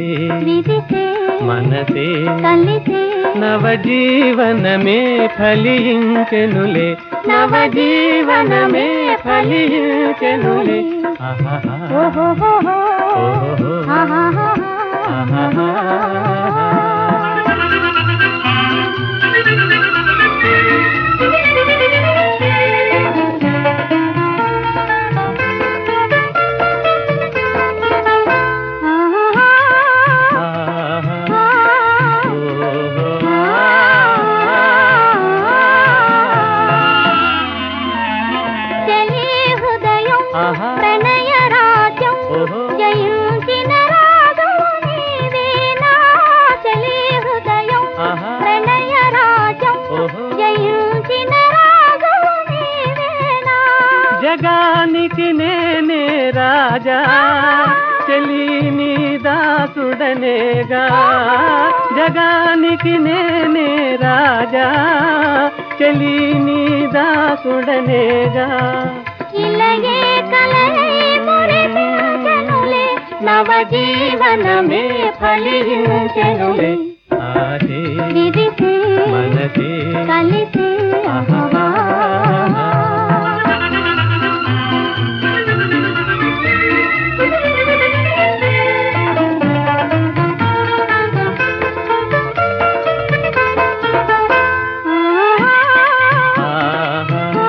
విరిసే మనసే కలిసే నవజీవనమే ఫలించెనులే నవజీవనమే ఫలించెనులే ఆహాహా. ఓహోహోహో. ఓహోహో. ఆహాహాహా. ఆహాహా. ఆహాహా. ఆహా. ఓహో. చెలి హృదయం ఆహా. ప్రణయ రాజ్యం ఓహో. జయించిన రాజు నీవేనా చెలి హృదయం ఆహా. ప్రణయ రాజ్యం ఓహో. జయించిన రాజు నీవేనా జగానికి నేనే రాజా చెలి నీ దాసుడనేగా జగానికి నేనే రాజా చెలి నీ దాసుడనేగా ఇలయే కలయే మురిపించెనులే నవజీవనమే ఫలించెనులే ఆశే విరిసే మనసే కలిసే ఆహాహా. ఆహా.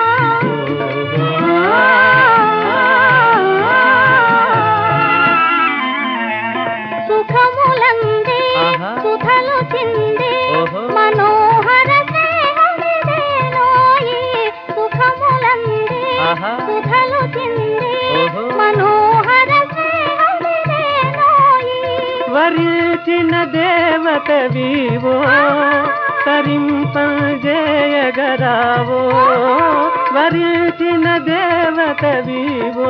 సుఖములందే ఆహా. సుధలు చిందే ఓహో. మనోహర స్నేహమిదేనోయి సుఖములందే ఆహా. సుధలు చిందే ఓహో. మనోహర స్నేహమిదేనోయి వరించిన దేవత వివో తరింపజేయగరావో వరించిన దేవత వివో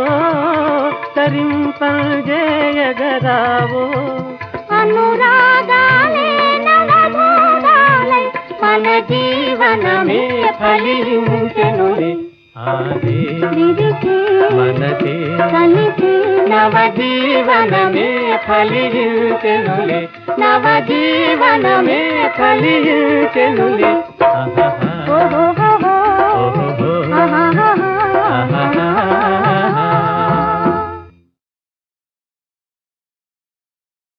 తరింపజేయగరావో అనురాగాలే నవభోగాలై మన జీవనమే ఫలించెనులే ఆదే విరిసే మనసే కలిసే నవజీవనమే ఫలించెనులే నవజీవనమే ఫలించెనులే ఆహాహా. ఓహో